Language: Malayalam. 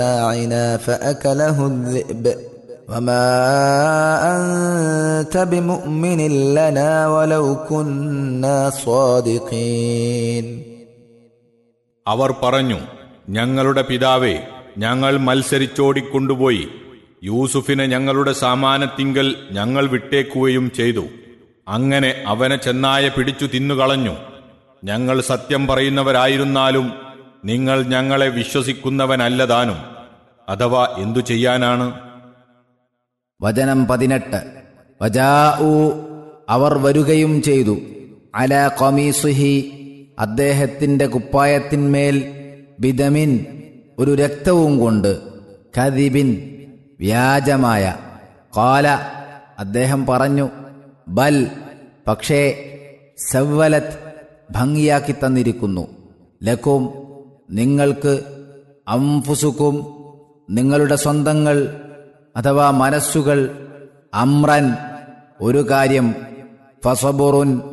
متاعنا فأكله الذئب وما أنت بمؤمن لنا ولو كنا صادقين അവർ പറഞ്ഞു ഞങ്ങളുടെ പിതാവേ ഞങ്ങൾ മത്സരിച്ചോടിക്കൊണ്ടുപോയി യൂസുഫിനെ ഞങ്ങളുടെ സാമാനത്തിങ്കൽ ഞങ്ങൾ വിട്ടേക്കുകയും ചെയ്തു അങ്ങനെ അവനെ ചെന്നായ പിടിച്ചു തിന്നുകളഞ്ഞു ഞങ്ങൾ സത്യം പറയുന്നവരായിരുന്നാലും നിങ്ങൾ ഞങ്ങളെ വിശ്വസിക്കുന്നവനല്ലതാനും അഥവാ എന്തു ചെയ്യാനാണ് വചനം പതിനെട്ട് വജാഊ അവർ വരുകയും ചെയ്തു അല കൊമീസുഹി അദ്ദേഹത്തിന്റെ കുപ്പായത്തിന്മേൽ ബിദമിൻ ഒരു രക്തവും കൊണ്ട് ഖദിബിൻ വ്യാജമായ കാല അദ്ദേഹം പറഞ്ഞു ബൽ പക്ഷേ സവ്വലത്ത് ഭംഗിയാക്കി തന്നിരിക്കുന്നു ലക്കും നിങ്ങൾക്ക് അംഫുസുക്കും നിങ്ങളുടെ സ്വന്തങ്ങൾ അഥവാ മനസ്സുകൾ അമ്രൻ ഒരു കാര്യം ഫസബുറുൻ